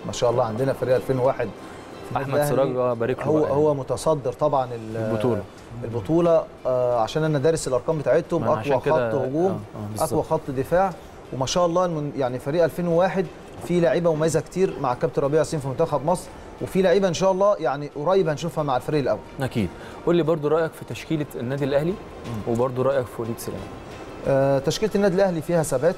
ما شاء الله عندنا فريق 2001 في النادي احمد سراج الأهلي. آه، بارك له هو بقى هو متصدر طبعا ال- البطولة. البطوله آه، عشان انا دارس الارقام بتاعتهم ما أنا عشان اقوى كده- خط هجوم آه، آه، بالظبط. اقوى خط دفاع وما شاء الله المن- يعني فريق 2001 فيه لعيبه مميزه كتير مع كابتن ربيع ياسين في منتخب مصر وفي لعيبه ان شاء الله يعني قريب هنشوفها مع الفريق الاول اكيد قول لي برضو رايك في تشكيله النادي الاهلي وبرضو رايك في وليد سليمان آه، تشكيله النادي الاهلي فيها ثبات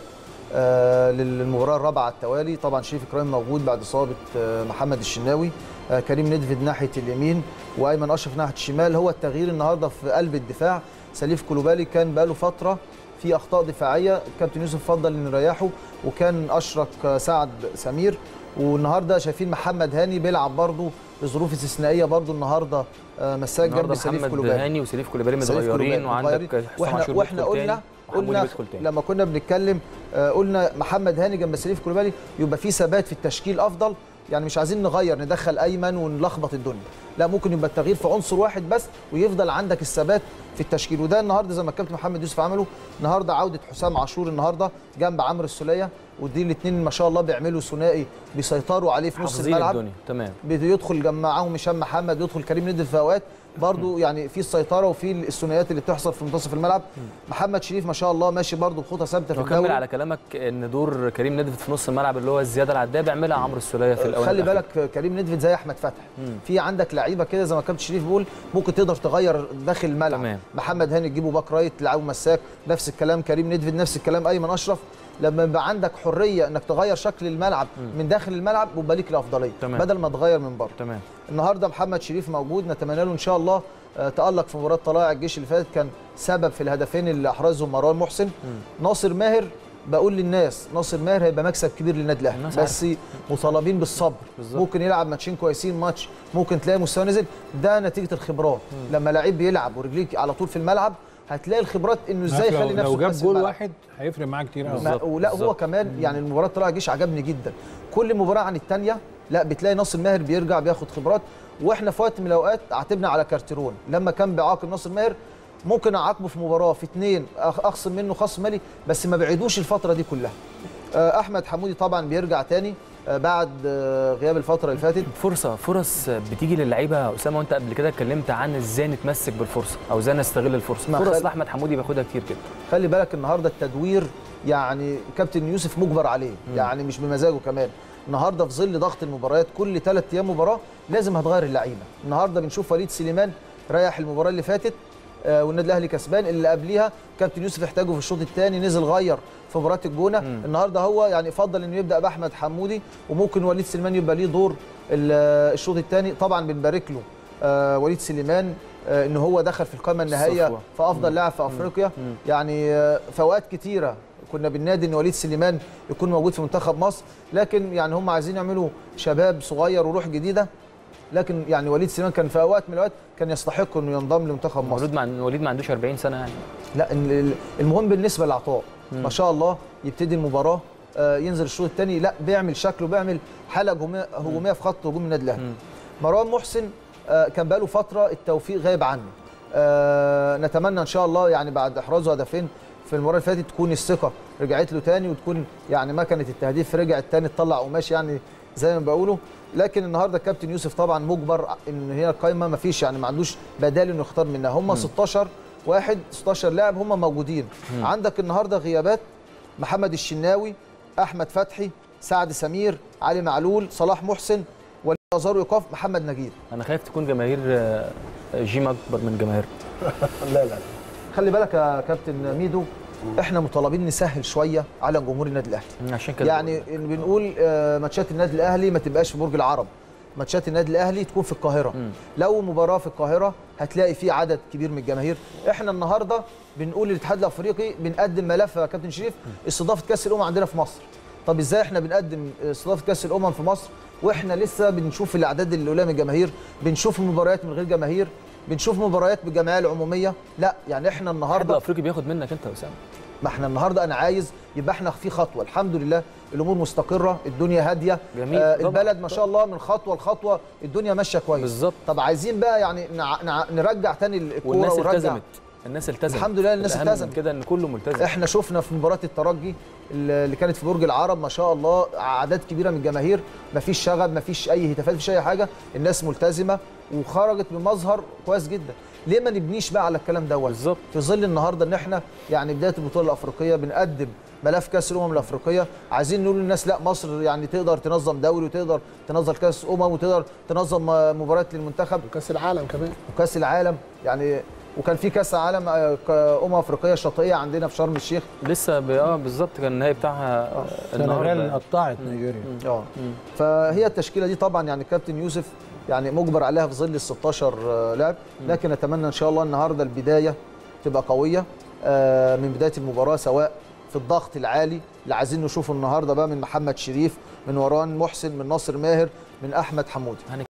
آه، للمباراه الرابعه على التوالي طبعا شريف اكرامي موجود بعد اصابه آه، محمد الشناوي آه، كريم ندفد ناحيه اليمين وايمن اشرف ناحيه الشمال هو التغيير النهارده في قلب الدفاع سليف كلوبالي كان بقاله فتره في اخطاء دفاعيه الكابتن يوسف فضل انه يريحه وكان اشرك آه، سعد سمير والنهارده شايفين محمد هاني بيلعب برضه بظروف استثنائيه برضه النهارده آه، مساك جنب النهارده سليف محمد كلوبالي هاني وسليف كوليبالي سليف متغيرين كلوبالي وعندك متغيرين. حسام واحنا عاشور واحنا بيدخل قلنا تاني وحمودي قلنا بيدخل تاني لما كنا بنتكلم آه، قلنا محمد هاني جنب سليف كلوبالي يبقى في ثبات في التشكيل افضل يعني مش عايزين نغير ندخل ايمن ونلخبط الدنيا لا ممكن يبقى التغيير في عنصر واحد بس ويفضل عندك الثبات في التشكيل وده النهارده زي ما الكابتن محمد يوسف عمله النهارده عوده حسام عاشور النهارده جنب عمرو السوليه ودي الاثنين ما شاء الله بيعملوا ثنائي بيسيطروا عليه في نص حافظين الملعب الدنيا تمام بيدخل جنب معاهم هشام محمد بيدخل كريم ندى في اوقات برضو يعني في السيطره وفي الثنائيات اللي بتحصل في منتصف الملعب محمد شريف ما شاء الله ماشي برضو بخطى ثابته في وكمل الدوري على كلامك ان دور كريم ندفت في نص الملعب اللي هو الزياده العداء بيعملها عمرو السوليه في الاول خلي بالك كريم ندفد زي احمد فتحي في عندك لعيبه كده زي ما كابتن شريف بيقول ممكن تقدر تغير داخل الملعب تمام. محمد هاني تجيبه باك رايت تلعبه مساك نفس الكلام كريم ندفد نفس الكلام ايمن اشرف لما يبقى عندك حريه انك تغير شكل الملعب من داخل الملعب يبقى ليك الافضليه تمام. بدل ما تغير من بره تمام النهارده محمد شريف موجود نتمنى له ان شاء الله آه، تالق في مباراه طلائع الجيش اللي فاتت كان سبب في الهدفين اللي احرزهم مروان محسن ناصر ماهر بقول للناس ناصر ماهر هيبقى مكسب كبير للنادي الاهلي الناس بس مطالبين بالصبر بالظبط. ممكن يلعب ماتشين كويسين ماتش ممكن تلاقي مستوى نزل ده نتيجه الخبرات لما لعيب بيلعب ورجليك على طول في الملعب هتلاقي الخبرات انه ازاي عارف يخلي لو, نفسه لو في جاب نفس جول الملعب. واحد هيفرق معاه كتير قوي ما بالظبط، ولا هو بالظبط. كمان يعني المباراه طلائع الجيش عجبني جدا كل مباراه عن الثانيه لا بتلاقي ناصر ماهر بيرجع بياخد خبرات واحنا في وقت من الاوقات عاتبنا على كارتيرون لما كان بيعاقب ناصر ماهر ممكن اعاقبه في مباراه في اثنين أخ- اخصم منه خصم مالي بس ما بعيدوش الفتره دي كلها آه، احمد حمودي طبعا بيرجع تاني آه، بعد آه، غياب الفتره اللي فاتت فرصه فرص بتيجي للعيبه يا اسامه وانت قبل كده اتكلمت عن ازاي نتمسك بالفرصه او ازاي نستغل الفرصه ما فرص خل- لاحمد حمودي بياخدها كتير جدا خلي بالك النهارده التدوير يعني كابتن يوسف مجبر عليه يعني مش بمزاجه كمان النهارده في ظل ضغط المباريات كل ثلاث ايام مباراه لازم هتغير اللعيبه النهارده بنشوف وليد سليمان ريح المباراه اللي فاتت آه، والنادي الاهلي كسبان اللي قبليها كابتن يوسف احتاجه في الشوط الثاني نزل غير في مباراه الجونه النهارده هو يعني فضل انه يبدا باحمد حمودي وممكن وليد سليمان يبقى ليه دور ال- الشوط الثاني طبعا بنبارك له آه، وليد سليمان آه، ان هو دخل في القائمه النهائيه الصفوة. في افضل لاعب في افريقيا يعني آه، في اوقات كتيره كنا بننادي ان وليد سليمان يكون موجود في منتخب مصر لكن يعني هم عايزين يعملوا شباب صغير وروح جديده لكن يعني وليد سليمان كان في اوقات من الاوقات كان يستحق انه ينضم لمنتخب مصر وليد مع وليد ما عندوش 40 سنه يعني لا ال- ال- المهم بالنسبه لعطاء ما شاء الله يبتدي المباراه آه، ينزل الشوط الثاني لا بيعمل شكله بيعمل حاله هجوميه هجوميه في خط هجوم النادي الاهلي مروان محسن آه، كان بقاله فتره التوفيق غايب عنه آه، نتمنى ان شاء الله يعني بعد احرازه هدفين في المباراه اللي فاتت تكون الثقه رجعت له تاني وتكون يعني مكنه التهديف رجعت تاني تطلع قماش يعني زي ما بيقولوا لكن النهارده الكابتن يوسف طبعا مجبر ان هي القايمه ما فيش يعني ما عندوش بدائل انه يختار منها هم 16 واحد 16 لاعب هم موجودين عندك النهارده غيابات محمد الشناوي احمد فتحي سعد سمير علي معلول صلاح محسن وليد ازارو ايقاف محمد نجيب انا خايف تكون جماهير آه، جيم اكبر من جماهير لا لا خلي بالك يا كابتن ميدو احنا مطالبين نسهل شويه على جمهور النادي الاهلي عشان كده يعني إن بنقول آه، ماتشات النادي الاهلي ما تبقاش في برج العرب ماتشات النادي الاهلي تكون في القاهره لو مباراه في القاهره هتلاقي في عدد كبير من الجماهير احنا النهارده بنقول للاتحاد الافريقي بنقدم ملف يا كابتن شريف استضافه كاس الامم عندنا في مصر طب ازاي احنا بنقدم استضافه كاس الامم في مصر واحنا لسه بنشوف الاعداد اللي قليله من الجماهير بنشوف المباريات من غير جماهير بنشوف مباريات بالجمعيه العموميه لا يعني احنا الاتحاد النهارده الافريقي بياخد منك انت يا اسامه ما احنا النهارده انا عايز يبقى احنا في خطوه الحمد لله الامور مستقره الدنيا هاديه جميل. آه طبعاً. البلد ما شاء الله من خطوه لخطوه الدنيا ماشيه كويس بالظبط. طب عايزين بقى يعني نع... نع... نرجع تاني الكوره والناس ونرجع التزمت الناس التزمت الحمد لله الناس الأهم من التزمت. كده ان كله ملتزم احنا شفنا في مباراه الترجي اللي كانت في برج العرب ما شاء الله اعداد كبيره من الجماهير مفيش شغب مفيش اي هتافات مفيش اي حاجه الناس ملتزمه وخرجت بمظهر كويس جدا ليه ما نبنيش بقى على الكلام دوت بالظبط في ظل النهارده ان احنا يعني بدايه البطوله الافريقيه بنقدم ملف كاس الامم الافريقيه عايزين نقول للناس لا مصر يعني تقدر تنظم دوري وتقدر تنظم كاس امم وتقدر تنظم مباريات للمنتخب وكاس العالم كمان وكاس العالم يعني وكان في كاس عالم آه، ك- امم افريقيه شاطئيه عندنا في شرم الشيخ لسه ب... اه بالظبط كان النهائي بتاعها آه، السنغال النهارده قطعت نيجيريا اه فهي التشكيله دي طبعا يعني الكابتن يوسف يعني مجبر عليها في ظل ال 16 آه، لاعب لكن اتمنى ان شاء الله النهارده البدايه تبقى قويه آه، من بدايه المباراه سواء في الضغط العالي اللي عايزين نشوفه النهارده بقى من محمد شريف من وران محسن من ناصر ماهر من احمد حمودي